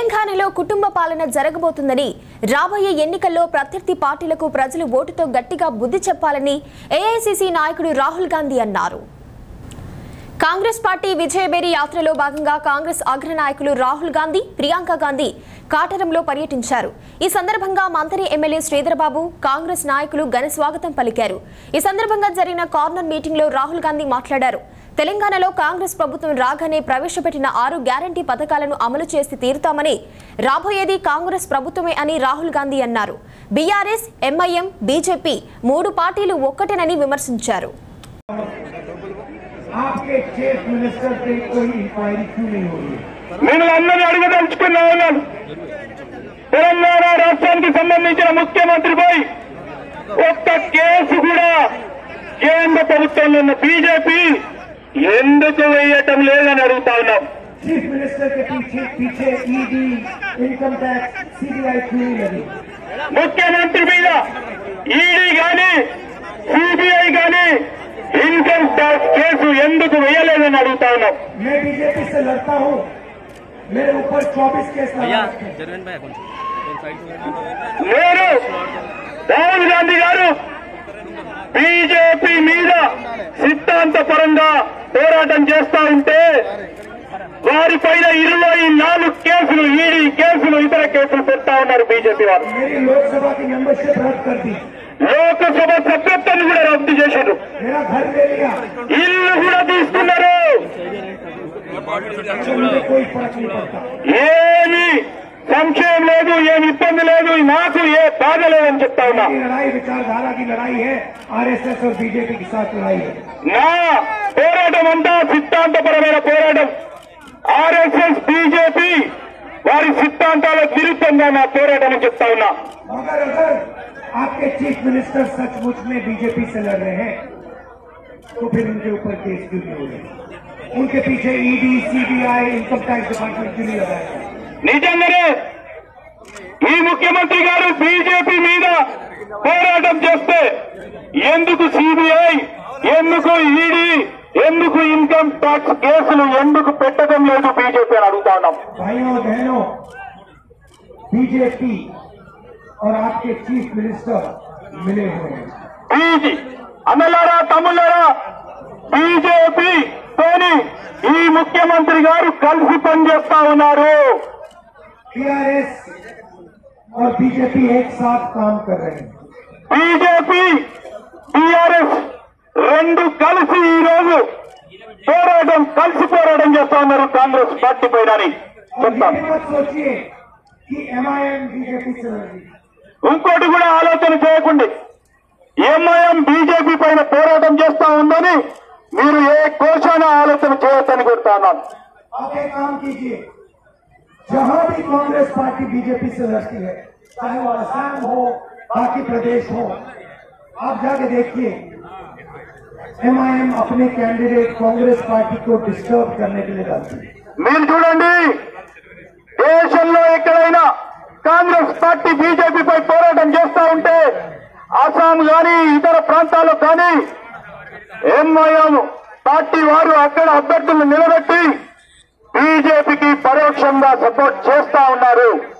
తెలంగాణలో కుటుంబ పాలన జరగబోతుందని రాబోయే ఎన్నికల్లో ప్రత్యర్థి పార్టీలకు ప్రజలు ఓటుతో గట్టిగా బుద్ధి చెప్పాలని ఏఐసిసి నాయకుడు రాహుల్ గాంధీ అన్నారు కాంగ్రెస్ పార్టీ విజయబేరి యాత్రలో భాగంగా కాంగ్రెస్ అగ్రనాయకులు రాహుల్ గాంధీ ప్రియాంక గాంధీ కాటరంలో పర్యటించారు ఈ సందర్భంగా మంత్రి ఎమ్మెల్యే శ్రీధర్బాబు కాంగ్రెస్ నాయకులు ఘన స్వాగతం పలికారు ఈ సందర్భంగా జరిగిన కార్నర్ మీటింగ్ లో రాహుల్ గాంధీ మాట్లాడారు తెలంగాణలో కాంగ్రెస్ ప్రభుత్వం రాగానే ప్రవేశపెట్టిన ఆరు గ్యారంటీ పథకాలను అమలు చేసి తీరుతామని రాబోయేది కాంగ్రెస్ ప్రభుత్వమే అని రాహుల్ గాంధీ అన్నారు బీఆర్ఎస్ ఎంఐఎం బీజేపీ మూడు పార్టీలు ఒక్కటేనని విమర్శించారు आपके चीफ मिनिस्टर पे कोई इंक्वायरी क्यों नहीं हो रही है మిమ్మల్ని అందరినీ అడగదలుచుకున్నా ఉన్నాను తెలంగాణ రాష్ట్రానికి సంబంధించిన ముఖ్యమంత్రిపై ఒక్క కేసు కూడా కేంద్ర ప్రభుత్వంలో ఉన్న బీజేపీ ఎందుకు వేయటం లేదని అడుగుతా ఉన్నాం चीफ मिनिस्टर के पीछे पीछे ईडी इनकम टैक्स सीबीआई क्यों नहीं लगी ముఖ్యమంత్రి మీద ఈడీ గాని సిబిఐ గాని ఇన్కమ్ ట్యాక్స్ కేసు ఎందుకు వేయలేదని అడుగుతా ఉన్నాం मैं बीजेपी से लड़ता हूँ मेरे ऊपर 24 केस लगा रखे हैं। జరగండి భయ కొంచెం కొంచెం సైడ్ చూడండి. నేను రాహుల్ గాంధీ గారు బీజేపీ మీద సిద్ధాంతపరంగా పోరాటం చేస్తా ఉంటే వారిపైన ఇరవై నాలుగు కేసులు ఈడీ కేసులు ఇతర కేసులు పెడతా ఉన్నారు బీజేపీ వారు मेरी लोकसभा की मेंबरशिप रद्द कर दी లోకసభ సభ్యత్వాన్ని కూడా రద్దు చేశారు मेरा घर ले लिया ఇల్లు కూడా తీసుకున్నారు तो मुझे कोई फर्क नहीं पड़ता ఏమి సంశయం లేదు ఏమి ఇబ్బంది లేదు నాకు ఏ బాధ లేదని చెప్తా ఉన్నా ये लड़ाई विचारधारा की लड़ाई है आरएसएस और बीजेपी के साथ लड़ाई है నా పోరాటం అంతా సిద్ధాంతపరమైన పోరాటం ఆర్ఎస్ఎస్ బీజేపీ వారి సిద్ధాంతాలకు విరుద్ధంగా నా పోరాటం అని చెప్తా ఉన్నా मगर अगर आपके चीफ मिनिस्टर सचमुच में बीजेपी से लड़ रहे हैं तो फिर उनके ऊपर केस क्यों नहीं हो रहे उनके पीछे ED CBI income tax department क्यों नहीं लगाया गया? నిజంగానే ఈ ముఖ్యమంత్రి గారు బీజేపీ మీద పోరాటం చేస్తే ఎందుకు సిబిఐ ఎందుకు ఈడీ ఎందుకు ఇన్కమ్ ట్యాక్స్ కేసులు ఎందుకు పెట్టడం లేదు బీజేపీ అని అడుగుతా ఉన్నాం भाइयों और बहनों बीजेपी और आपके चीफ मिनिस्टर मिले हुए हैं బీజీ అన్నలారా తమ్ముళ్ళారా బీజేపీ తోని ఈ ముఖ్యమంత్రి గారు కలిసి పనిచేస్తా ఉన్నారు टीआरएस और बीजेपी एक साथ काम कर रहे हैं బీజేపీ టీఆర్ఎస్ రెండు కలిసి ఈ రోజు పోరాటం కలిసి పోరాటం చేస్తా ఉన్నారు కాంగ్రెస్ పార్టీ పైన అని और చెప్తాను ये मत सोचिए कि एमआईएम बीजेपी से लड़ रही है ఇంకోటి కూడా ఆలోచన చేయకండి ఎంఐఎం బీజేపీ పైన పోరాటం చేస్తా ఉందని మీరు ఏ కోశాన ఆలోచన చేయొద్దని కొడతా ఉన్నాను आप एक काम कीजिए जहां भी कांग्रेस पार्टी बीजेपी से लड़ती है चाहे वो असम हो बाकी प्रदेश हो आप जाके देखिए एमआईएम अपने कैंडिडेट कांग्रेस पार्टी को डिस्टर्ब करने के लिए डालती है మీరు చూడండి దేశంలో ఎక్కడైనా కాంగ్రెస్ పార్టీ బీజేపీపై పోరాటం చేస్తా ఉంటే అస్సాం గాని ఇతర ప్రాంతాల్లో కానీ ఎంఐఎం పార్టీ వారు అక్కడ అభ్యర్థులను నిలబెట్టి బీజేపీకి పరోక్షంగా సపోర్ట్ చేస్తా ఉన్నారు